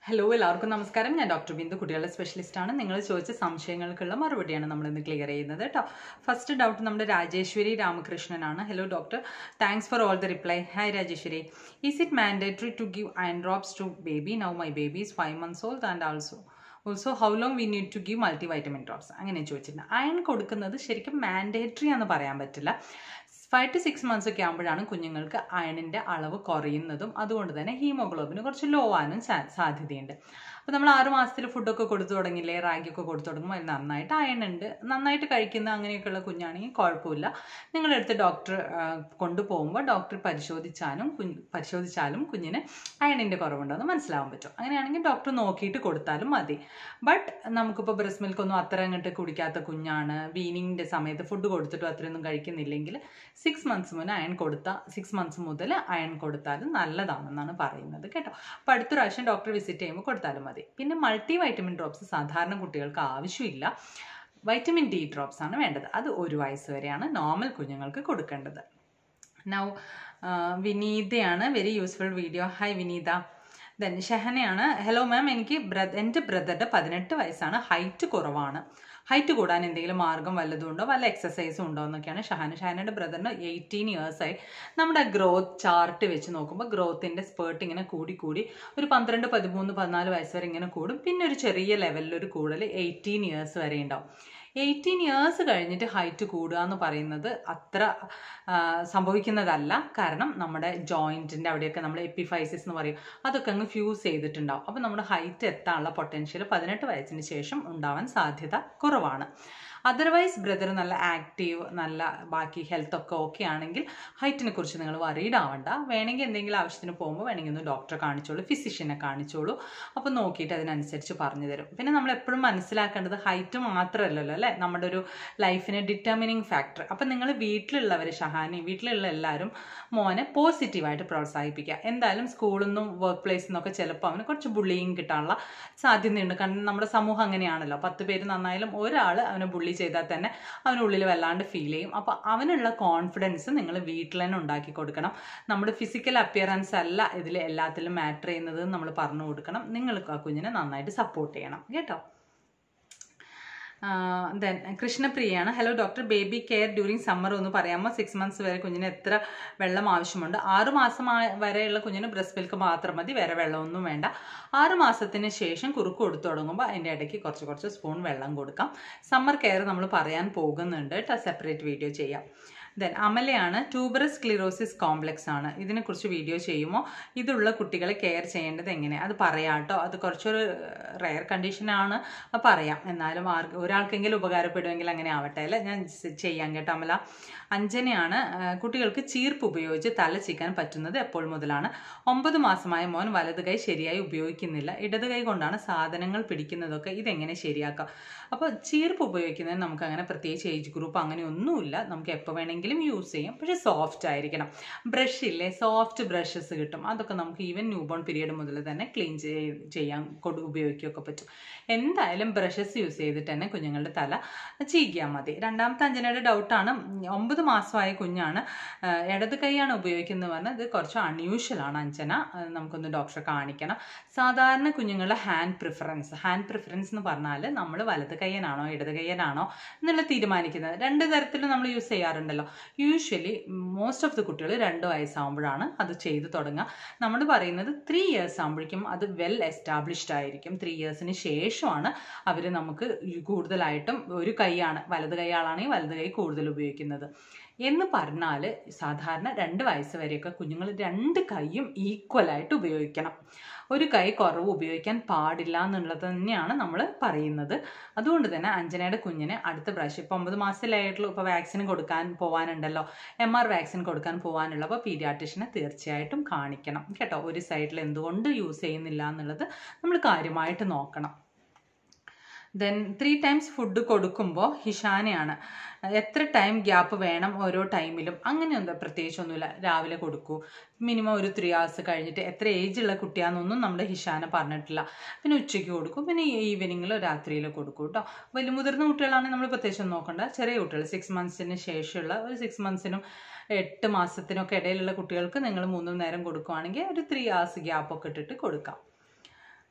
hello എല്ലാവർക്കും നമസ്കാരം ഞാൻ ഡോക്ടർ ബിന്ദു കുട്ടികളുടെ സ്പെഷ്യലിസ്റ്റ് ആണ് നിങ്ങൾ ചോദിച്ച സംശയങ്ങൾക്കുള്ള മറുപടിയാണ് നമ്മൾ ഇന്ന് ക്ലിയർ ചെയ്യുന്നത് കേട്ടോ ഫസ്റ്റ് ഡൗട്ട് നമ്മുടെ രാജേശ്വരി രാമകൃഷ്ണനാണ് hello doctor thanks for all the reply hi Rajeshwari is it mandatory to give iron drops to baby now my baby is five months old and also also how long we need to give multi vitamin drops അങ്ങനെ ചോദിച്ചിട്ടുണ്ട് iron കൊടുക്കുന്നത് ശരിക്കും mandatory എന്ന് പറയാൻ പറ്റില്ല five to six months ഒക്കെ ആകുമ്പോഴാണ് കുഞ്ഞുങ്ങൾക്ക് അയണിൻ്റെ അളവ് കുറയുന്നതും അതുകൊണ്ട് തന്നെ ഹീമോഗ്ലോബിന് കുറച്ച് ലോ ആവാനും സാ- സാധ്യതയുണ്ട് അപ്പോൾ നമ്മൾ ആറ് മാസത്തിൽ ഫുഡൊക്കെ കൊടുത്തു തുടങ്ങില്ലേ റാഗിയൊക്കെ കൊടുത്തു തുടങ്ങുമ്പോൾ അതിൽ നന്നായിട്ട് അയൺ ഉണ്ട് നന്നായിട്ട് കഴിക്കുന്ന അങ്ങനെയൊക്കെയുള്ള കുഞ്ഞാണെങ്കിൽ കുഴപ്പമില്ല നിങ്ങളുടെ അടുത്ത് ഡോക്ടർ കൊണ്ടുപോകുമ്പോൾ ഡോക്ടർ പരിശോധിച്ചാലും കുഞ്ഞ് പരിശോധിച്ചാലും കുഞ്ഞിന് അയണിൻ്റെ കുറവുണ്ടോയെന്ന് മനസ്സിലാവാൻ പറ്റും അങ്ങനെയാണെങ്കിൽ ഡോക്ടർ നോക്കിയിട്ട് കൊടുത്താലും മതി ബട്ട് നമുക്കിപ്പോൾ ബ്രസ്റ്റ് മിൽക്ക് ഒന്നും അത്ര അങ്ങോട്ട് കുടിക്കാത്ത കുഞ്ഞാണ് വീനിങ്ങിൻ്റെ സമയത്ത് ഫുഡ് കൊടുത്തിട്ടും അത്രയൊന്നും കഴിക്കുന്നില്ലെങ്കിൽ സിക്സ് മന്ത്സ് മുന്നേ അയൺ കൊടുത്ത സിക്സ് മന്ത്സ് മുതൽ അയൺ കൊടുത്താൽ നല്ലതാണെന്നാണ് പറയുന്നത് കേട്ടോ അപ്പോൾ അടുത്ത പ്രാവശ്യം ഡോക്ടർ വിസിറ്റ് ചെയ്യുമ്പോൾ കൊടുത്താലും മതി പിന്നെ മൾട്ടി വൈറ്റമിൻ ഡ്രോപ്സ് സാധാരണ കുട്ടികൾക്ക് ആവശ്യമില്ല വൈറ്റമിൻ ഡി ഡ്രോപ്സ് ആണ് വേണ്ടത് അത് ഒരു വയസ്സ് വരെയാണ് നോർമൽ കുഞ്ഞുങ്ങൾക്ക് കൊടുക്കേണ്ടത് നൗ വിനീതയാണ് very useful video hi Vineetha then ഷഹനയാണ് ഹലോ മാം എനിക്ക് ബ്രദ എൻ്റെ ബ്രദറുടെ പതിനെട്ട് വയസ്സാണ് ഹൈറ്റ് കുറവാണ് ഹൈറ്റ് കൂടാൻ എന്തെങ്കിലും മാർഗം വല്ലതും ഉണ്ടോ വല്ല എക്സസൈസും ഉണ്ടോ എന്നൊക്കെയാണ് ഷഹാന ഷഹാനയുടെ ബ്രദറിന് എയ്റ്റീൻ ഇയേഴ്സായി നമ്മുടെ ഗ്രോത്ത് ചാർട്ട് വെച്ച് നോക്കുമ്പോൾ ഗ്രോത്തിൻ്റെ സ്പേർട്ട് ഇങ്ങനെ കൂടി കൂടി ഒരു പന്ത്രണ്ട് പതിമൂന്ന് പതിനാല് വയസ്സ് വരെ ഇങ്ങനെ കൂടും പിന്നെ ഒരു ചെറിയ ലെവലിൽ ഒരു കൂടൽ എയ്റ്റീൻ ഇയേഴ്സ് വരെ ഉണ്ടാവും എയ്റ്റീൻ ഇയേഴ്സ് കഴിഞ്ഞിട്ട് ഹൈറ്റ് കൂടുക എന്ന് പറയുന്നത് അത്ര ആ, സംഭവിക്കുന്നതല്ല കാരണം നമ്മുടെ ജോയിൻറ്റിൻ്റെ അവിടെയൊക്കെ നമ്മൾ എപ്പിഫൈസിസ് എന്ന് പറയും അതൊക്കെ അങ്ങ് ഫ്യൂസ് ചെയ്തിട്ടുണ്ടാവും അപ്പോൾ നമ്മുടെ ഹൈറ്റ് എത്താനുള്ള പൊട്ടൻഷ്യൽ പതിനെട്ട് വയസ്സിന് ശേഷം ഉണ്ടാവാൻ സാധ്യത കുറവാണ് അതർവൈസ് ബ്രദർ നല്ല ആക്റ്റീവ് നല്ല ബാക്കി ഹെൽത്ത് ഒക്കെ ഓക്കെ ആണെങ്കിൽ ഹൈറ്റിനെ കുറിച്ച് നിങ്ങൾ വറീഡ് ആവണ്ട വേണമെങ്കിൽ എന്തെങ്കിലും ആവശ്യത്തിന് പോകുമ്പോൾ വേണമെങ്കിൽ ഒന്ന് ഡോക്ടറെ കാണിച്ചോളൂ ഫിസിഷ്യനെ കാണിച്ചോളൂ അപ്പോൾ നോക്കിയിട്ട് അതിനനുസരിച്ച് പറഞ്ഞു തരും പിന്നെ നമ്മൾ എപ്പോഴും മനസ്സിലാക്കേണ്ടത് ഹൈറ്റ് മാത്രമല്ലല്ലോ അല്ലേ നമ്മുടെ ഒരു ലൈഫിനെ ഡിറ്റർമിനിങ് ഫാക്ടർ അപ്പം നിങ്ങൾ വീട്ടിലുള്ളവർ ഷഹാനി വീട്ടിലുള്ള എല്ലാവരും മോനെ പോസിറ്റീവായിട്ട് പ്രോത്സാഹിപ്പിക്കുക എന്തായാലും സ്കൂളിൽ നിന്നും വർക്ക് പ്ലേസിൽ നിന്നൊക്കെ ചിലപ്പോൾ അവന് കുറച്ച് ബുള്ളിങ് കിട്ടാനുള്ള സാധ്യതയുണ്ട് കാരണം നമ്മുടെ സമൂഹം അങ്ങനെയാണല്ലോ പത്ത് പേര് നന്നായാലും ഒരാൾ അവനെ ബുള്ളി ചെയ്താൽ തന്നെ അവനുള്ളിൽ വല്ലാണ്ട് ഫീൽ ചെയ്യും അപ്പോൾ അവനുള്ള കോൺഫിഡൻസ് നിങ്ങൾ വീട്ടിൽ തന്നെ ഉണ്ടാക്കി കൊടുക്കണം നമ്മുടെ ഫിസിക്കൽ അപ്പിയറൻസ് അല്ല ഇതിൽ എല്ലാത്തിലും മാറ്റർ ചെയ്യുന്നത് നമ്മൾ പറഞ്ഞു കൊടുക്കണം നിങ്ങൾക്ക് ആ കുഞ്ഞിനെ നന്നായിട്ട് സപ്പോർട്ട് ചെയ്യണം കേട്ടോ ദെൻ കൃഷ്ണപ്രിയയാണ് hello doctor baby care during summer ഒന്ന് പറയാമോ സിക്സ് മന്ത്സ് വരെ കുഞ്ഞിന് എത്ര വെള്ളം ആവശ്യമുണ്ട് ആറ് മാസം ആ- വരെയുള്ള കുഞ്ഞിന് ബ്രസ്റ്റ് മിൽക്ക് മാത്രം മതി വേറെ വെള്ളമൊന്നും വേണ്ട ആറ് മാസത്തിന് ശേഷം കുറുക്ക് കൊടുത്തു തുടങ്ങുമ്പോൾ അതിൻ്റെ ഇടയ്ക്ക് കുറച്ച് കുറച്ച് സ്പൂൺ വെള്ളം കൊടുക്കാം സമ്മർ കെയർ നമ്മൾ പറയാൻ പോകുന്നുണ്ട് കേട്ടോ സെപ്പറേറ്റ് വീഡിയോ ചെയ്യാം ദെൻ അമലയാണ് ട്യൂബറസ് ക്ലിറോസിസ് കോംപ്ലക്സ് ആണ് ഇതിനെക്കുറിച്ച് വീഡിയോ ചെയ്യുമോ ഇതുള്ള കുട്ടികളെ കെയർ ചെയ്യേണ്ടത് എങ്ങനെ അത് പറയാം കേട്ടോ അത് കുറച്ചൊരു റെയർ കണ്ടീഷനാണ് അത് പറയാം എന്നാലും ആർക്ക് ഒരാൾക്കെങ്കിലും ഉപകാരപ്പെടുമെങ്കിൽ അങ്ങനെ ആവട്ടെ അല്ലേ ഞാൻ സ് ചെയ്യാം കേട്ടോ അമല അഞ്ജനയാണ് ആ, കുട്ടികൾക്ക് ചീർപ്പ് ഉപയോഗിച്ച് തല ചീക്കാൻ പറ്റുന്നത് എപ്പോൾ മുതലാണ് ഒമ്പത് മാസമായ മോൻ വലത് കൈ ശരിയായി ഉപയോഗിക്കുന്നില്ല ഇടത് കൈ കൊണ്ടാണ് സാധനങ്ങൾ പിടിക്കുന്നതൊക്കെ ഇതെങ്ങനെ ശരിയാക്കാം അപ്പോൾ ചീർപ്പ് ഉപയോഗിക്കുന്നതിന് നമുക്ക് അങ്ങനെ പ്രത്യേകിച്ച് ഏജ് ഗ്രൂപ്പ് അങ്ങനെ ഒന്നുമില്ല നമുക്ക് എപ്പോൾ വേണമെങ്കിലും യൂസ് ചെയ്യാം പക്ഷേ സോഫ്റ്റ് ആയിരിക്കണം ബ്രഷ് ഇല്ലേ സോഫ്റ്റ് ബ്രഷസ് കിട്ടും അതൊക്കെ നമുക്ക് ഈവൻ ന്യൂബോൺ പീരീഡ് മുതൽ തന്നെ ക്ലീൻ ചെയ്യാൻ കൊടു ഉപയോഗിക്കുകയൊക്കെ പറ്റും എന്തായാലും ബ്രഷസ് യൂസ് ചെയ്തിട്ട് തന്നെ കുഞ്ഞുങ്ങളുടെ തല ചീകിയാൽ മതി രണ്ടാമത്തെ അഞ്ജനയുടെ ഡൗട്ടാണ് ഒമ്പത് മാസമായ കുഞ്ഞാണ് ആ, ഇടത് കൈയാണ് ഉപയോഗിക്കുന്നത് പറഞ്ഞാൽ ഇത് കുറച്ച് അൺയൂഷ്വൽ ആണ് അഞ്ജന ആ, നമുക്കൊന്ന് ഡോക്ടറെ കാണിക്കണം സാധാരണ കുഞ്ഞുങ്ങളുടെ ഹാൻഡ് പ്രിഫറൻസ് ഹാൻഡ് പ്രിഫറൻസ് എന്ന് പറഞ്ഞാൽ നമ്മൾ വലത് കയ്യനാണോ ഇടത് കയ്യനാണോ എന്നുള്ള തീരുമാനിക്കുന്നത് രണ്ട് തരത്തിലും നമ്മൾ യൂസ് ചെയ്യാറുണ്ടല്ലോ യൂഷ്വലി മോസ്റ്റ് ഓഫ് ദി കുട്ടികൾ രണ്ട് വയസ്സാകുമ്പോഴാണ് അത് ചെയ്തു തുടങ്ങുക നമ്മൾ പറയുന്നത് ത്രീ ഇയേഴ്സ് ആകുമ്പോഴേക്കും അത് വെൽ എസ്റ്റാബ്ലിഷ്ഡ് ആയിരിക്കും ത്രീ ഇയേഴ്സിന് ശേഷമാണ് അവർ നമുക്ക് കൂടുതലായിട്ടും ഒരു കൈയാണ് വലത് കൈ ആളാണെങ്കിൽ വലത് കൈ കൂടുതൽ ഉപയോഗിക്കുന്നത് എന്ന് പറഞ്ഞാൽ സാധാരണ രണ്ട് വയസ്സ് വരെയൊക്കെ കുഞ്ഞുങ്ങൾ രണ്ട് കൈയും ഈക്വലായിട്ട് ഉപയോഗിക്കണം ഒരു കൈ കുറവ് ഉപയോഗിക്കാൻ പാടില്ല എന്നുള്ളത് തന്നെയാണ് നമ്മൾ പറയുന്നത് അതുകൊണ്ട് തന്നെ അഞ്ജനയുടെ കുഞ്ഞിന് അടുത്ത പ്രാവശ്യം ഇപ്പോൾ ഒമ്പത് മാസത്തിലായിട്ടുള്ളൂ ഇപ്പോൾ വാക്സിൻ കൊടുക്കാൻ പോകാനുണ്ടല്ലോ എം ആർ വാക്സിൻ കൊടുക്കാൻ പോകാനുള്ള അപ്പോൾ പീഡിയാട്രിഷനെ തീർച്ചയായിട്ടും കാണിക്കണം കേട്ടോ ഒരു സൈഡിൽ എന്തുകൊണ്ട് യൂസ് ചെയ്യുന്നില്ല എന്നുള്ളത് നമ്മൾ കാര്യമായിട്ട് നോക്കണം ദെൻ ത്രീ ടൈംസ് ഫുഡ് കൊടുക്കുമ്പോൾ ഹിഷാനയാണ് എത്ര ടൈം ഗ്യാപ്പ് വേണം ഓരോ ടൈമിലും അങ്ങനെയൊന്നും പ്രത്യേകിച്ചൊന്നുമില്ല രാവിലെ കൊടുക്കൂ മിനിമം ഒരു ത്രീ hours കഴിഞ്ഞിട്ട് എത്ര ഏജുള്ള കുട്ടിയാണെന്നൊന്നും നമ്മുടെ ഹിഷാന പറഞ്ഞിട്ടില്ല പിന്നെ ഉച്ചയ്ക്ക് കൊടുക്കും പിന്നെ ഈവനിങ്ങിലോ രാത്രിയിലോ കൊടുക്കും കേട്ടോ വലിയ മുതിർന്ന കുട്ടികളാണെങ്കിൽ നമ്മൾ പ്രത്യേകിച്ച് നോക്കണ്ട ചെറിയ കുട്ടികൾ സിക്സ് മന്ത്സിന് ശേഷമുള്ള ഒരു സിക്സ് മന്ത്സിനും എട്ട് മാസത്തിനൊക്കെ ഇടയിലുള്ള കുട്ടികൾക്ക് നിങ്ങൾ മൂന്നും നേരം കൊടുക്കുവാണെങ്കിൽ ഒരു ത്രീ hours ഗ്യാപ്പൊക്കെ ഇട്ടിട്ട് കൊടുക്കാം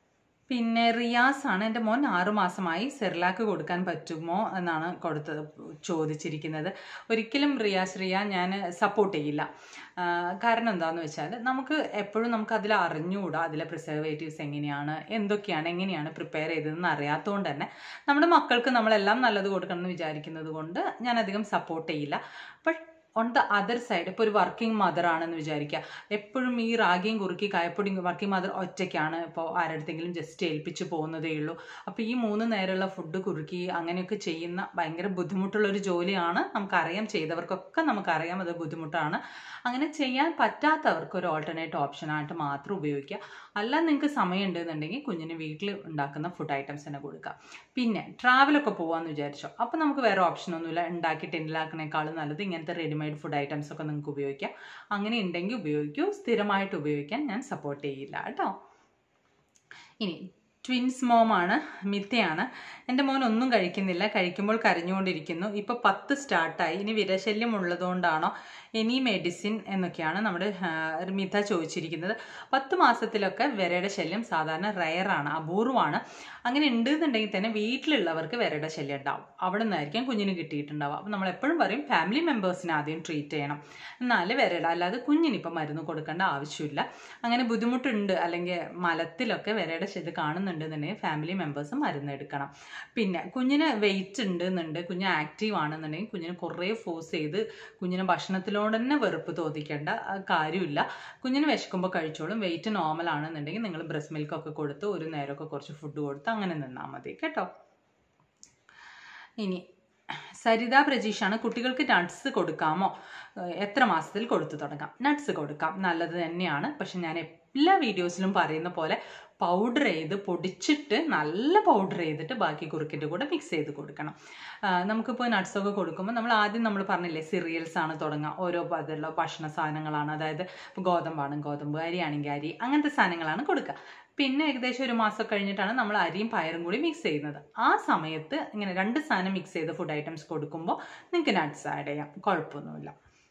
പിന്നെ റിയാസ് ആണ് എൻ്റെ മോൻ ആറുമാസമായി സെർലാക്ക് കൊടുക്കാൻ പറ്റുമോ എന്നാണ് കൊടുത്തത് ചോദിച്ചിരിക്കുന്നത് ഒരിക്കലും റിയാസ് റിയ ഞാൻ സപ്പോർട്ട് ചെയ്യില്ല ആ, കാരണം എന്താണെന്ന് വെച്ചാൽ നമുക്ക് എപ്പോഴും നമുക്ക് അതിൽ അറിഞ്ഞുകൂടാ അതിലെ പ്രിസർവേറ്റീവ്സ് എങ്ങനെയാണ് എന്തൊക്കെയാണ് എങ്ങനെയാണ് പ്രിപ്പയർ ചെയ്തതെന്ന് അറിയാത്തതുകൊണ്ട് തന്നെ നമ്മുടെ മക്കൾക്ക് നമ്മളെല്ലാം നല്ലത് കൊടുക്കണം എന്ന് വിചാരിക്കുന്നത് കൊണ്ട് ഞാൻ അധികം സപ്പോർട്ട് ചെയ്യില്ല but on the other side ഇപ്പോൾ ഒരു വർക്കിംഗ് മദർ ആണെന്ന് വിചാരിക്കുക എപ്പോഴും ഈ റാഗിയും കുറുക്കി കായപ്പൊടിയും വർക്കിംഗ് മദർ ഒറ്റയ്ക്കാണ് ഇപ്പോൾ ആരടുത്തെങ്കിലും ജസ്റ്റ് ഏൽപ്പിച്ച് പോകുന്നതേ ഉള്ളൂ അപ്പോൾ ഈ മൂന്ന് നേരമുള്ള ഫുഡ് കുറുക്കി അങ്ങനെയൊക്കെ ചെയ്യുന്ന ഭയങ്കര ബുദ്ധിമുട്ടുള്ള ഒരു ജോലിയാണ് നമുക്കറിയാം ചെയ്തവർക്കൊക്കെ നമുക്കറിയാം അത് ബുദ്ധിമുട്ടാണ് അങ്ങനെ ചെയ്യാൻ പറ്റാത്തവർക്ക് ഒരു ഓൾട്ടർനേറ്റ് ഓപ്ഷനായിട്ട് മാത്രം ഉപയോഗിക്കുക അല്ല നിങ്ങൾക്ക് സമയമുണ്ട് എന്നുണ്ടെങ്കിൽ കുഞ്ഞിന് വീട്ടിൽ ഉണ്ടാക്കുന്ന ഫുഡ് ഐറ്റംസ് തന്നെ കൊടുക്കുക പിന്നെ ട്രാവലൊക്കെ പോകാമെന്ന് വിചാരിച്ചോ അപ്പോൾ നമുക്ക് വേറെ ഓപ്ഷനൊന്നുമില്ല ഉണ്ടാക്കി ടെന്നിലാക്കണേക്കാളും നല്ലത് ഇങ്ങനത്തെ റെഡിമെയ്ഡ് ഫുഡ് ഐറ്റംസ് ഒക്കെ നിങ്ങൾക്ക് ഉപയോഗിക്കാം അങ്ങനെ ഉണ്ടെങ്കിൽ ഉപയോഗിക്കൂ സ്ഥിരമായിട്ട് ഉപയോഗിക്കാൻ ഞാൻ സപ്പോർട്ട് ചെയ്യില്ല കേട്ടോ ഇനി ട്വിൻസ് മോമാണ് മിത്തയാണ് എൻ്റെ മോൻ ഒന്നും കഴിക്കുന്നില്ല കഴിക്കുമ്പോൾ കരഞ്ഞുകൊണ്ടിരിക്കുന്നു ഇപ്പോൾ പത്ത് സ്റ്റാർട്ടായി ഇനി വിരശല്യം ഉള്ളതുകൊണ്ടാണോ എനി മെഡിസിൻ എന്നൊക്കെയാണ് നമ്മുടെ ആ, മിത ചോദിച്ചിരിക്കുന്നത് പത്ത് മാസത്തിലൊക്കെ വിരയുടെ ശല്യം സാധാരണ റയറാണ് അപൂർവമാണ് അങ്ങനെ ഉണ്ട് എന്നുണ്ടെങ്കിൽ തന്നെ വീട്ടിലുള്ളവർക്ക് വിരയുടെ ശല്യം ഉണ്ടാവും അവിടെ നിന്നായിരിക്കും കുഞ്ഞിന് കിട്ടിയിട്ടുണ്ടാവുക അപ്പോൾ നമ്മൾ എപ്പോഴും പറയും ഫാമിലി മെമ്പേഴ്സിനെ ആദ്യം ട്രീറ്റ് ചെയ്യണം എന്നാലേ വിരയുടെ അല്ലാതെ കുഞ്ഞിനിപ്പോൾ മരുന്ന് കൊടുക്കേണ്ട ആവശ്യമില്ല അങ്ങനെ ബുദ്ധിമുട്ടുണ്ട് അല്ലെങ്കിൽ മലത്തിലൊക്കെ വിരയുടെ ഇത് കാണുന്നുണ്ടെന്നുണ്ടെങ്കിൽ ഫാമിലി മെമ്പേഴ്സ് മരുന്ന് എടുക്കണം പിന്നെ കുഞ്ഞിന് വെയിറ്റ് ഉണ്ട് എന്നുണ്ട് കുഞ്ഞ് ആക്റ്റീവ് ആണെന്നുണ്ടെങ്കിൽ കുഞ്ഞിന് കുറേ ഫോഴ്സ് ചെയ്ത് കുഞ്ഞിന് ഭക്ഷണത്തിലോട് തന്നെ വെറുപ്പ് തോന്നിക്കേണ്ട ആ, കാര്യമില്ല കുഞ്ഞിന് വിശക്കുമ്പോൾ കഴിച്ചോളും വെയിറ്റ് നോർമൽ ആണെന്നുണ്ടെങ്കിൽ നിങ്ങൾ ബ്രസ്റ്റ് മിൽക്കൊക്കെ കൊടുത്ത് ഒരു നേരമൊക്കെ കുറച്ച് ഫുഡ് കൊടുത്ത് അങ്ങനെ നിന്നാൽ മതി കേട്ടോ ഇനി സരിത പ്രജീഷാണ് കുട്ടികൾക്ക് നട്ട്സ് കൊടുക്കാമോ ഏഹ് എത്ര മാസത്തിൽ കൊടുത്തു തുടങ്ങാം നട്ട്സ് കൊടുക്കാം നല്ലത് തന്നെയാണ് പക്ഷെ ഞാൻ എല്ലാ വീഡിയോസിലും പറയുന്ന പോലെ പൗഡർ ചെയ്ത് പൊടിച്ചിട്ട് നല്ല പൗഡർ ചെയ്തിട്ട് ബാക്കി കുറുക്കിൻ്റെ കൂടെ മിക്സ് ചെയ്ത് കൊടുക്കണം ആഹ് നമുക്കിപ്പോൾ നട്ട്സൊക്കെ കൊടുക്കുമ്പോൾ നമ്മൾ ആദ്യം നമ്മൾ പറഞ്ഞില്ലേ സിറിയൽസ് ആണ് തുടങ്ങുക ഓരോ അതിലുള്ള ഭക്ഷണ സാധനങ്ങളാണ് അതായത് ഇപ്പോൾ ഗോതമ്പാണ് ഗോതമ്പ് അരിയാണെങ്കിൽ അരി അങ്ങനത്തെ സാധനങ്ങളാണ് കൊടുക്കുക പിന്നെ ഏകദേശം ഒരു മാസം കഴിഞ്ഞിട്ടാണ് നമ്മൾ അരിയും പയറും കൂടി മിക്സ് ചെയ്യുന്നത് ആ സമയത്ത് ഇങ്ങനെ രണ്ട് സാധനം മിക്സ് ചെയ്ത ഫുഡ് ഐറ്റംസ് കൊടുക്കുമ്പോൾ നിങ്ങൾക്ക് നട്ട്സ് ആഡ് ചെയ്യാം കുഴപ്പമൊന്നുമില്ല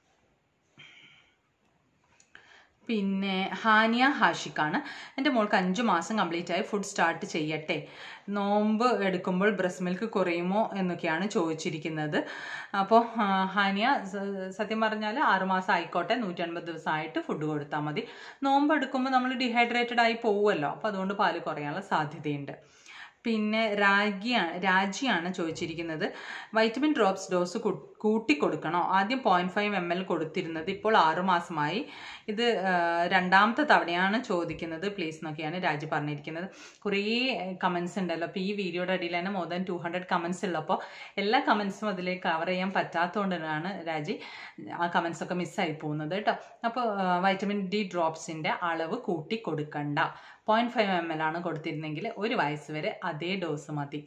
പിന്നെ ഹാനിയ ഹാഷിക്കാണ് എൻ്റെ മോൾക്ക് അഞ്ച് മാസം കംപ്ലീറ്റ് ആയി ഫുഡ് സ്റ്റാർട്ട് ചെയ്യട്ടെ നോമ്പ് എടുക്കുമ്പോൾ ബ്രസ്റ്റ് മിൽക്ക് കുറയുമോ എന്നൊക്കെയാണ് ചോദിച്ചിരിക്കുന്നത് അപ്പോൾ ആ, ഹാനിയ സ- സത്യം പറഞ്ഞാൽ ആറുമാസം ആയിക്കോട്ടെ നൂറ്റൻപത് ദിവസമായിട്ട് ഫുഡ് കൊടുത്താൽ മതി നോമ്പ് എടുക്കുമ്പോൾ നമ്മൾ ഡിഹൈഡ്രേറ്റഡ് ആയി പോവുമല്ലോ അപ്പോൾ അതുകൊണ്ട് പാല് കുറയാനുള്ള സാധ്യതയുണ്ട് പിന്നെ രാഗിയാണ് രാജിയാണ് ചോദിച്ചിരിക്കുന്നത് വൈറ്റമിൻ ഡ്രോപ്സ് ഡോസ് കൂട്ടി കൊടുക്കണോ ആദ്യം പോയിന്റ് ഫൈവ് എം എൽ കൊടുത്തിരുന്നത് ഇപ്പോൾ ആറുമാസമായി ഇത് ആ, രണ്ടാമത്തെ തവണയാണ് ചോദിക്കുന്നത് പ്ലീസ് എന്നൊക്കെയാണ് രാജി പറഞ്ഞിരിക്കുന്നത് കുറേ കമൻസ് ഉണ്ടല്ലോ അപ്പോൾ ഈ വീഡിയോയുടെ അടിയിൽ തന്നെ more than two hundred comments ഉള്ളപ്പോൾ എല്ലാ കമൻസും അതിലേക്ക് കവർ ചെയ്യാൻ പറ്റാത്തതുകൊണ്ടാണ് രാജി ആ കമൻസ് ഒക്കെ മിസ്സായി പോകുന്നത് കേട്ടോ അപ്പോൾ വൈറ്റമിൻ ഡി ഡ്രോപ്സിൻ്റെ അളവ് കൂട്ടി കൊടുക്കണ്ട പോയിന്റ് ഫൈവ് എം എൽ ആണ് കൊടുത്തിരുന്നെങ്കിൽ ഒരു വയസ്സ് വരെ അതേ ഡോസ് മതി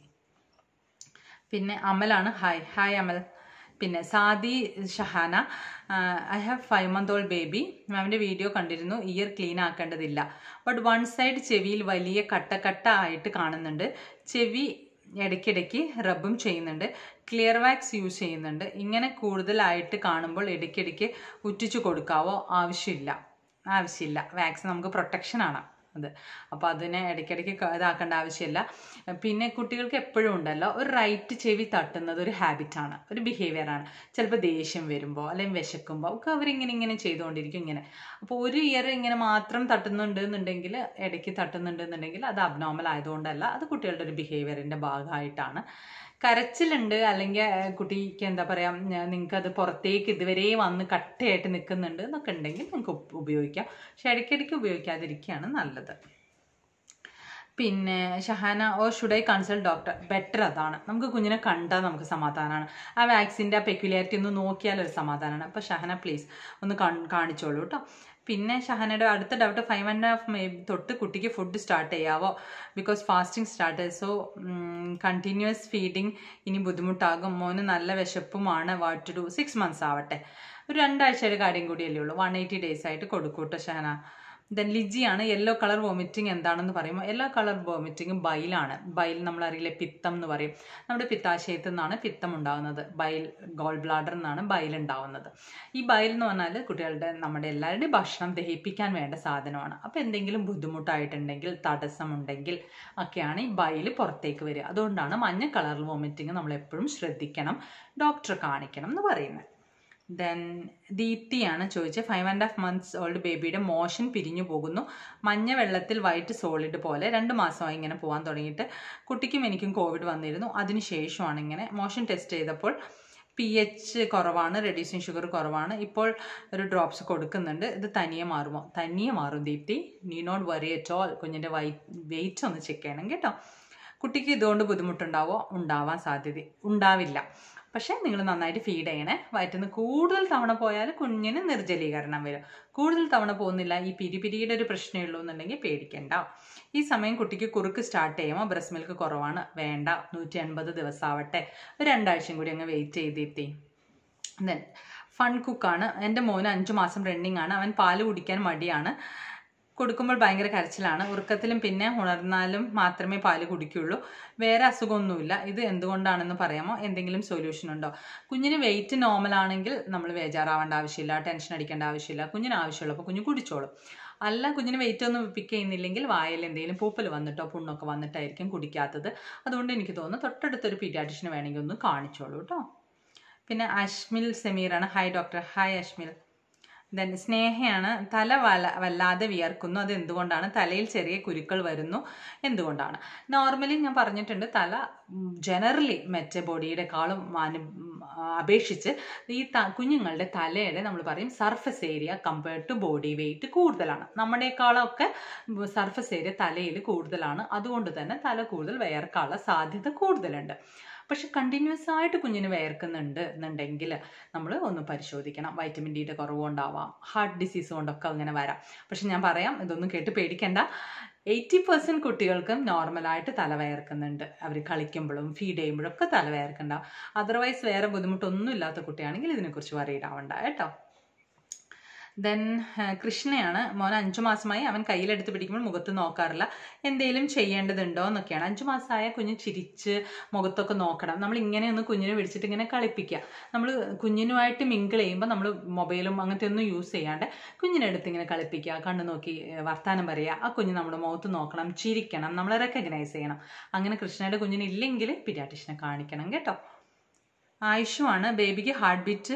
പിന്നെ അമലാണ് ഹായ് ഹായ് അമൽ പിന്നെ സാദി Shahana I have five month old baby മാമിൻ്റെ വീഡിയോ കണ്ടിരുന്നു ഇയർ ക്ലീൻ ആക്കേണ്ടതില്ല ബട്ട് വൺ സൈഡ് ചെവിയിൽ വലിയ കട്ട കട്ട ആയിട്ട് കാണുന്നുണ്ട് ചെവി ഇടയ്ക്കിടയ്ക്ക് റബ്ബും ചെയ്യുന്നുണ്ട് ക്ലിയർ വാക്സ് യൂസ് ചെയ്യുന്നുണ്ട് ഇങ്ങനെ കൂടുതലായിട്ട് കാണുമ്പോൾ ഇടയ്ക്കിടയ്ക്ക് ഉറ്റിച്ചു കൊടുക്കാവോ ആവശ്യമില്ല ആവശ്യമില്ല വാക്സ് നമുക്ക് പ്രൊട്ടക്ഷനാണ് അത് അപ്പോൾ അതിനെ ഇടയ്ക്കിടയ്ക്ക് ക- ഇതാക്കേണ്ട ആവശ്യമില്ല പിന്നെ കുട്ടികൾക്ക് എപ്പോഴും ഉണ്ടല്ലോ ഒരു റൈറ്റ് ചെവി തട്ടുന്നത് ഒരു ഹാബിറ്റാണ് ഒരു ബിഹേവിയറാണ് ചിലപ്പോൾ ദേഷ്യം വരുമ്പോൾ അല്ലെങ്കിൽ വിശക്കുമ്പോൾ ഒക്കെ അവരിങ്ങനെ ഇങ്ങനെ ചെയ്തുകൊണ്ടിരിക്കും ഇങ്ങനെ അപ്പോൾ ഒരു ഇയർ ഇങ്ങനെ മാത്രം തട്ടുന്നുണ്ട് എന്നുണ്ടെങ്കിൽ ഇടയ്ക്ക് തട്ടുന്നുണ്ട് എന്നുണ്ടെങ്കിൽ അത് അബ്നോർമൽ ആയതുകൊണ്ടല്ല അത് കുട്ടികളുടെ ഒരു ബിഹേവിയറിൻ്റെ ഭാഗമായിട്ടാണ് കരച്ചിലുണ്ട് അല്ലെങ്കിൽ ഏഹ്, കുട്ടിക്ക് എന്താ പറയുക നിങ്ങൾക്ക് അത് പുറത്തേക്ക് ഇതുവരെ വന്ന് കട്ടയായിട്ട് നിൽക്കുന്നുണ്ട് എന്നൊക്കെ ഉണ്ടെങ്കിൽ നിങ്ങൾക്ക് ഉപ- ഉപയോഗിക്കാം പക്ഷെ ഇടയ്ക്കിടയ്ക്ക് ഉപയോഗിക്കാതിരിക്കുകയാണ് നല്ലത് പിന്നെ Shahana oh should I consult doctor better അതാണ് നമുക്ക് കുഞ്ഞിനെ കണ്ടാൽ നമുക്ക് സമാധാനമാണ് ആ വാക്സിൻ്റെ ആ പെക്യുലാരിറ്റി ഒന്ന് നോക്കിയാൽ ഒരു സമാധാനമാണ് അപ്പോൾ ഷഹന പ്ലീസ് ഒന്ന് കാൺ- കാണിച്ചോളൂ കേട്ടോ പിന്നെ ഷഹനയുടെ അടുത്ത doubt five and half May തൊട്ട് കുട്ടിക്ക് ഫുഡ് സ്റ്റാർട്ട് ചെയ്യാവോ because fasting start so continuous feeding ഇനി ബുദ്ധിമുട്ടാകും മോന് നല്ല വിശപ്പുമാണ് what to do six months ആവട്ടെ ഒരു രണ്ടാഴ്ചയുടെ കാര്യം കൂടിയല്ലേ ഉള്ളൂ വൺ എയ്റ്റി ഡേയ്സ് ആയിട്ട് കൊടുക്കൂട്ടോ ഷഹന ദെൻ ലിജിയാണ് യെല്ലോ കളർ വോമിറ്റിംഗ് എന്താണെന്ന് പറയുമ്പോൾ യെല്ലോ കളർ വോമിറ്റിംഗ് ബൈലാണ് ബൈൽ നമ്മളറിയില്ലേ പിത്തം എന്ന് പറയും നമ്മുടെ പിത്താശയത്തിൽ നിന്നാണ് പിത്തം ഉണ്ടാകുന്നത് ബൈൽ ഗോൾ ബ്ലാഡർ നിന്നാണ് ബൈൽ ഉണ്ടാവുന്നത് ഈ ബൈൽ എന്ന് പറഞ്ഞാൽ കുട്ടികളുടെ നമ്മുടെ എല്ലാവരുടെയും ഭക്ഷണം ദഹിപ്പിക്കാൻ വേണ്ട സാധനമാണ് അപ്പോൾ എന്തെങ്കിലും ബുദ്ധിമുട്ടായിട്ടുണ്ടെങ്കിൽ തടസ്സമുണ്ടെങ്കിൽ ഒക്കെയാണ് ഈ ബൈൽ പുറത്തേക്ക് വരിക അതുകൊണ്ടാണ് മഞ്ഞ കളർ വോമിറ്റിംഗ് നമ്മൾ എപ്പോഴും ശ്രദ്ധിക്കണം ഡോക്ടറെ കാണിക്കണം എന്ന് പറയുന്നത് ദെൻ ദീപ്തിയാണ് ചോദിച്ചത് five and half months old ബേബിയുടെ മോഷൻ പിരിഞ്ഞു പോകുന്നു മഞ്ഞ വെള്ളത്തിൽ വൈറ്റ് സോളിഡ് പോലെ രണ്ട് മാസമായി ഇങ്ങനെ പോകാൻ തുടങ്ങിയിട്ട് കുട്ടിക്കും എനിക്കും കോവിഡ് വന്നിരുന്നു അതിനുശേഷമാണ് ഇങ്ങനെ മോഷൻ ടെസ്റ്റ് ചെയ്തപ്പോൾ പി എച്ച് കുറവാണ് റെഡ്യൂസിങ് ഷുഗർ കുറവാണ് ഇപ്പോൾ ഒരു ഡ്രോപ്സ് കൊടുക്കുന്നുണ്ട് ഇത് തനിയെ മാറുമോ തനിയെ മാറും ദീപ്തി നീ നോട്ട് വറി അറ്റ് ഓൾ കുഞ്ഞിൻ്റെ വൈ വെയിറ്റ് ഒന്ന് ചെക്ക് ചെയ്യണം കേട്ടോ കുട്ടിക്ക് ഇതുകൊണ്ട് ബുദ്ധിമുട്ടുണ്ടാവോ ഉണ്ടാവാൻ സാധ്യത ഉണ്ടാവില്ല പക്ഷേ നിങ്ങൾ നന്നായിട്ട് ഫീഡ് ചെയ്യണേ വയറ്റുന്ന കൂടുതൽ തവണ പോയാൽ കുഞ്ഞിന് നിർജ്ജലീകരണം വരും കൂടുതൽ തവണ പോകുന്നില്ല ഈ പിരിപിരിയുടെ ഒരു പ്രശ്നമേ ഉള്ളൂ എന്നുണ്ടെങ്കിൽ പേടിക്കണ്ട ഈ സമയം കുട്ടിക്ക് കുറുക്ക് സ്റ്റാർട്ട് ചെയ്യുമ്പോൾ ബ്രസ്റ്റ് മിൽക്ക് കുറവാണ് വേണ്ട നൂറ്റി എൺപത് ദിവസം ആവട്ടെ ഒരു രണ്ടാഴ്ചയും കൂടി അങ്ങ് വെയിറ്റ് ചെയ്തെത്തി ദെൻ ഫൺ കുക്കാണ് എൻ്റെ മോന് അഞ്ച് മാസം റണ്ണിങ് ആണ് അവൻ പാല് കുടിക്കാൻ മടിയാണ് കൊടുക്കുമ്പോൾ ഭയങ്കര കരച്ചിലാണ് ഉറക്കത്തിലും പിന്നെ ഉണർന്നാലും മാത്രമേ പാല് കുടിക്കുള്ളൂ വേറെ അസുഖമൊന്നുമില്ല ഇത് എന്തുകൊണ്ടാണെന്ന് പറയാമോ എന്തെങ്കിലും സൊല്യൂഷൻ ഉണ്ടോ കുഞ്ഞിന് വെയിറ്റ് നോർമൽ ആണെങ്കിൽ നമ്മൾ ബേജാറാവേണ്ട ആവശ്യമില്ല ടെൻഷൻ അടിക്കേണ്ട ആവശ്യമില്ല കുഞ്ഞിന് ആവശ്യമുള്ളപ്പോൾ കുഞ്ഞ് കുടിച്ചോളും അല്ല കുഞ്ഞിന് വെയിറ്റ് ഒന്നും പിക്ക് ചെയ്യുന്നില്ലെങ്കിൽ വായിൽ എന്തെങ്കിലും പൂപ്പൽ വന്നിട്ടോ പുണ്ണൊക്കെ വന്നിട്ടായിരിക്കും കുടിക്കാത്തത് അതുകൊണ്ട് എനിക്ക് തോന്നുന്നു തൊട്ടടുത്തൊരു പീഡിയാട്രിഷന് വേണമെങ്കിൽ ഒന്ന് കാണിച്ചോളൂ കേട്ടോ പിന്നെ അഷ്മിൽ സമീറാണ് hi doctor hi Ashmil then സ്നേഹയാണ് തല വല വല്ലാതെ വിയർക്കുന്നു അത് എന്തുകൊണ്ടാണ് തലയിൽ ചെറിയ കുരുക്കൾ വരുന്നു എന്തുകൊണ്ടാണ് നോർമലി ഞാൻ പറഞ്ഞിട്ടുണ്ട് തല ജനറലി മറ്റേ ബോഡിയുടെക്കാളും അനു അപേക്ഷിച്ച് ഈ ത കുഞ്ഞുങ്ങളുടെ തലയുടെ നമ്മൾ പറയും surface area compared to body weight കൂടുതലാണ് നമ്മുടേക്കാളൊക്കെ സർഫസ് ഏരിയ തലയിൽ കൂടുതലാണ് അതുകൊണ്ട് തന്നെ തല കൂടുതൽ വിയർക്കാനുള്ള സാധ്യത കൂടുതലുണ്ട് പക്ഷെ കണ്ടിന്യൂസ് ആയിട്ട് കുഞ്ഞിന് വേർക്കുന്നുണ്ട് എന്നുണ്ടെങ്കിൽ നമ്മൾ ഒന്ന് പരിശോധിക്കണം വൈറ്റമിൻ ഡിയുടെ കുറവുണ്ടാവാം ഹാർട്ട് ഡിസീസ് കൊണ്ടൊക്കെ അങ്ങനെ വരാം പക്ഷെ ഞാൻ പറയാം ഇതൊന്നും കേട്ട് പേടിക്കണ്ട എയ്റ്റി പെർസെൻറ്റ് കുട്ടികൾക്കും നോർമലായിട്ട് തല വേർക്കുന്നുണ്ട് അവർ കളിക്കുമ്പോഴും ഫീഡ് ചെയ്യുമ്പോഴും ഒക്കെ തല വേർക്കുണ്ടാവും അതർവൈസ് വേറെ ബുദ്ധിമുട്ടൊന്നും ഇല്ലാത്ത കുട്ടിയാണെങ്കിൽ ഇതിനെക്കുറിച്ച് വറിയിടാവണ്ട കേട്ടോ ദെൻ കൃഷ്ണയാണ് മോൻ അഞ്ചു മാസമായി അവൻ കയ്യിലെടുത്ത് പിടിക്കുമ്പോൾ മുഖത്ത് നോക്കാറില്ല എന്തെങ്കിലും ചെയ്യേണ്ടതുണ്ടോ എന്നൊക്കെയാണ് അഞ്ചു മാസമായ കുഞ്ഞ് ചിരിച്ച് മുഖത്തൊക്കെ നോക്കണം നമ്മൾ ഇങ്ങനെ ഒന്ന് കുഞ്ഞിനെ വിളിച്ചിട്ട് ഇങ്ങനെ കളിപ്പിക്കുക നമ്മൾ കുഞ്ഞിനുമായിട്ട് മിങ്കിൾ ചെയ്യുമ്പോൾ നമ്മൾ മൊബൈലും അങ്ങനത്തെ ഒന്നും യൂസ് ചെയ്യാണ്ട് കുഞ്ഞിനെടുത്ത് ഇങ്ങനെ കളിപ്പിക്കുക കണ്ണു നോക്കി ഏഹ്, വർത്താനം പറയുക ആ കുഞ്ഞ് നമ്മുടെ മുഖത്ത് നോക്കണം ചിരിക്കണം നമ്മൾ റെക്കഗ്നൈസ് ചെയ്യണം അങ്ങനെ കൃഷ്ണയുടെ കുഞ്ഞിന് ഇല്ലെങ്കിൽ പിരാട്ടിഷനെ കാണിക്കണം കേട്ടോ ആയുഷുമാണ് ബേബിക്ക് ഹാർട്ട് ബീറ്റ്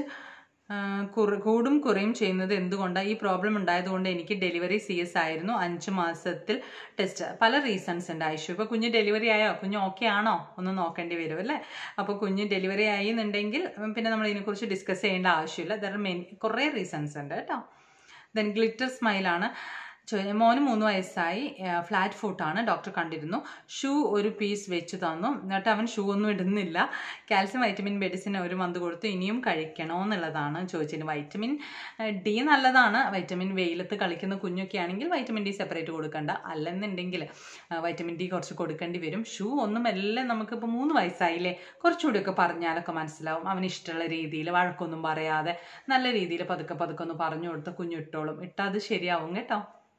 കൂടും കുറയും ചെയ്യുന്നത് എന്തുകൊണ്ടാണ് ഈ പ്രോബ്ലം ഉണ്ടായതുകൊണ്ട് എനിക്ക് ഡെലിവറി സി എസ് ആയിരുന്നു അഞ്ച് മാസത്തിൽ ടെസ്റ്റ് പല റീസൺസ് ഉണ്ട് ആയിഷു ഇപ്പോൾ കുഞ്ഞ് ഡെലിവറി ആയോ കുഞ്ഞ് ഓക്കെ ആണോ ഒന്ന് നോക്കേണ്ടി വരും അല്ലേ അപ്പോൾ കുഞ്ഞ് ഡെലിവറി ആയി എന്നുണ്ടെങ്കിൽ ഉം, പിന്നെ നമ്മൾ ഇതിനെക്കുറിച്ച് ഡിസ്കസ് ചെയ്യേണ്ട ആവശ്യമില്ല ദർ മെൻ കുറേ റീസൺസ് ഉണ്ട് കേട്ടോ ദെൻ ഗ്ലിറ്റർ സ്മൈലാണ് ചോ- മോന് മൂന്ന് വയസ്സായി ഫ്ലാറ്റ് ഫുട്ടാണ് ഡോക്ടർ കണ്ടിരുന്നു ഷൂ ഒരു പീസ് വെച്ച് തന്നു എന്നിട്ട് അവൻ ഷൂ ഒന്നും ഇടുന്നില്ല കാൽസ്യം വൈറ്റമിൻ മെഡിസിൻ ഒരു മന്ത് കൊടുത്തു ഇനിയും കഴിക്കണോ എന്നുള്ളതാണ് ചോദിച്ചത് വൈറ്റമിൻ ഡി നല്ലതാണ് വൈറ്റമിൻ വെയിലത്ത് കളിക്കുന്ന കുഞ്ഞൊക്കെ ആണെങ്കിൽ വൈറ്റമിൻ ഡി സെപ്പറേറ്റ് കൊടുക്കണ്ട അല്ലെന്നുണ്ടെങ്കിൽ വൈറ്റമിൻ ഡി കുറച്ച് കൊടുക്കേണ്ടി വരും ഷൂ ഒന്നും എല്ലാം നമുക്കിപ്പോൾ മൂന്ന് വയസ്സായില്ലേ കുറച്ചുകൂടിയൊക്കെ പറഞ്ഞാലൊക്കെ മനസ്സിലാവും അവന് ഇഷ്ടമുള്ള രീതിയിൽ വഴക്കൊന്നും പറയാതെ നല്ല രീതിയിൽ പതുക്കെ പതുക്കെ ഒന്ന് പറഞ്ഞു കൊടുത്ത് കുഞ്ഞു ഇട്ടോളും ഇട്ടാൽ അത് ശരിയാവും കേട്ടോ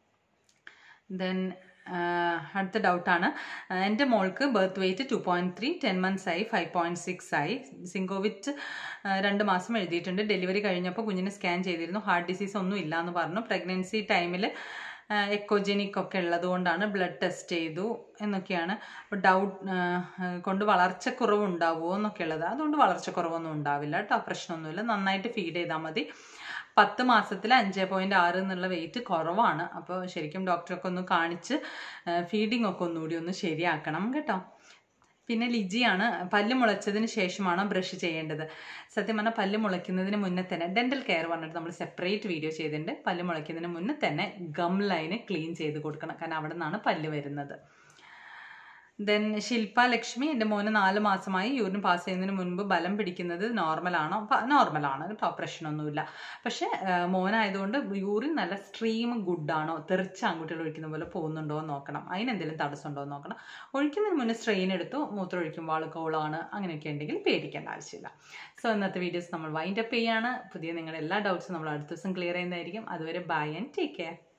ദെൻ അടുത്ത ഡൗട്ടാണ് എൻ്റെ മോൾക്ക് birth weight two point three ten months ആയി ഫൈവ് പോയിൻറ്റ് സിക്സ് ആയി സിങ്കോവിറ്റ് രണ്ട് മാസം എഴുതിയിട്ടുണ്ട് ഡെലിവറി കഴിഞ്ഞപ്പോൾ കുഞ്ഞിനെ സ്കാൻ ചെയ്തിരുന്നു ഹാർട്ട് ഡിസീസ് ഒന്നും ഇല്ല എന്ന് പറഞ്ഞു പ്രഗ്നൻസി ടൈമിൽ എക്കോജനിക് ഒക്കെ ഉള്ളത് കൊണ്ടാണ് ബ്ലഡ് ടെസ്റ്റ് ചെയ്തു എന്നൊക്കെയാണ് അപ്പോൾ ഡൗട്ട് കൊണ്ട് വളർച്ചക്കുറവ് ഉണ്ടാവുമോ എന്നൊക്കെ ഉള്ളത് അതുകൊണ്ട് വളർച്ചക്കുറവൊന്നും ഉണ്ടാവില്ല കേട്ടോ പ്രശ്നമൊന്നുമില്ല നന്നായിട്ട് ഫീഡ് ചെയ്താൽ മതി പത്ത് മാസത്തിൽ അഞ്ച് പോയിന്റ് ആറ് എന്നുള്ള വെയിറ്റ് കുറവാണ് അപ്പോൾ ശരിക്കും ഡോക്ടറൊക്കെ ഒന്ന് കാണിച്ച് ഫീഡിംഗ് ഒക്കെ ഒന്നുകൂടി ഒന്ന് ശരിയാക്കണം കേട്ടോ പിന്നെ ലിജിയാണ് പല്ല് മുളച്ചതിന് ശേഷമാണ് ബ്രഷ് ചെയ്യേണ്ടത് സത്യം പറഞ്ഞാൽ പല്ല് മുളയ്ക്കുന്നതിന് മുന്നേ തന്നെ ഡെന്റൽ കെയർ പറഞ്ഞിട്ട് നമ്മൾ സെപ്പറേറ്റ് വീഡിയോ ചെയ്തിട്ടുണ്ട് പല്ല് മുളയ്ക്കുന്നതിന് മുന്നേ തന്നെ ഗം ലൈന് ക്ലീൻ ചെയ്ത് കൊടുക്കണം കാരണം അവിടെ നിന്നാണ് പല്ല് വരുന്നത് ദെൻ ശില്പ ലക്ഷ്മി എൻ്റെ മോന് നാല് മാസമായി യൂറിൻ പാസ് ചെയ്യുന്നതിന് മുൻപ് ബലം പിടിക്കുന്നത് നോർമലാണോ നോർമലാണ് കേട്ടോ പ്രശ്നമൊന്നുമില്ല പക്ഷേ ആ, മോനായതുകൊണ്ട് യൂറിൻ നല്ല സ്ട്രീം ഗുഡാണോ തെറിച്ച ആൺകുട്ടികൾ ഒഴിക്കുന്ന പോലെ പോകുന്നുണ്ടോ എന്ന് നോക്കണം അതിനെന്തെങ്കിലും തടസ്സമുണ്ടോ എന്ന് നോക്കണം ഒഴിക്കുന്നതിന് മുന്നേ സ്ട്രെയിൻ എടുത്തു മൂത്രം ഒഴിക്കുമ്പോൾ ആൾ കോളാണ് അങ്ങനെയൊക്കെ ഉണ്ടെങ്കിൽ പേടിക്കേണ്ട ആവശ്യമില്ല സോ ഇന്നത്തെ വീഡിയോസ് നമ്മൾ വൈൻഡ് അപ്പ് ചെയ്യാണ് പുതിയ നിങ്ങളുടെ എല്ലാ ഡൗട്ട്സും നമ്മൾ അടുത്ത ദിവസം ക്ലിയർ ചെയ്യുന്നതായിരിക്കും അതുവരെ ബൈ ആൻഡ് ടേക്ക് കെയർ